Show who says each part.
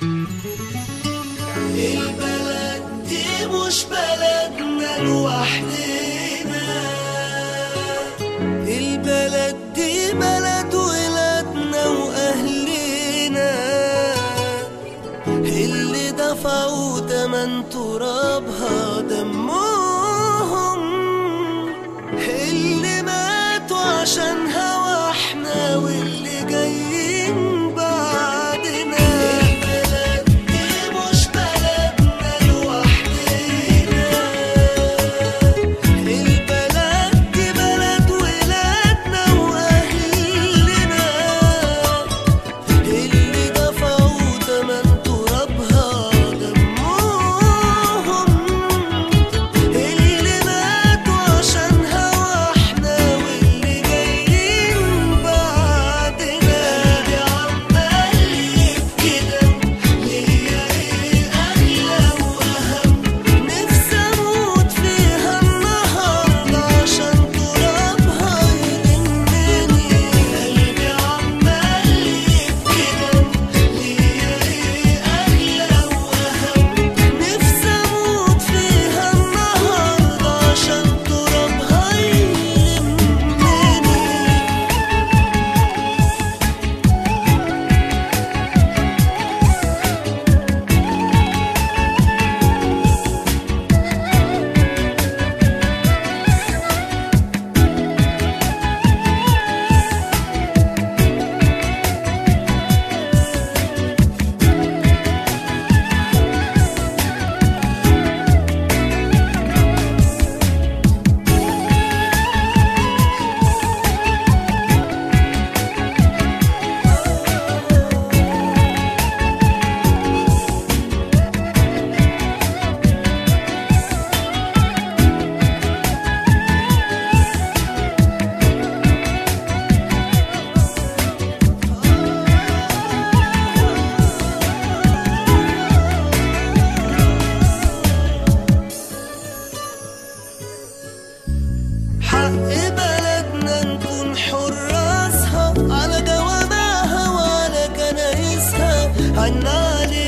Speaker 1: البلد دي مش بلدنا لوحدنا البلد دي بلد ولادنا وأهلنا اللي دفعوا تمن ترابها دمهم اللي ماتوا عشانها واحنا واللي جايين بعدنا البلد دي مش بلدنا لوحدنا البلد دي بلد ولادنا واهلنا اللي دفعوا تمن ترابها دمهم اللي ماتوا عشانها واحنا واللي جايين بعدنا قلبي عمال يبكي دم ليا ايه اغلى واهم نفسي اموت فيها النهارده عشان ترابها يلمني قلبي عمال يبكي دم ليا ايه اغلى واهم نفسي اموت فيها النهارده عشان ترابها يلمني حق بلدنا نكون حراسها على دوامها وعلى كنايسها عنا عليها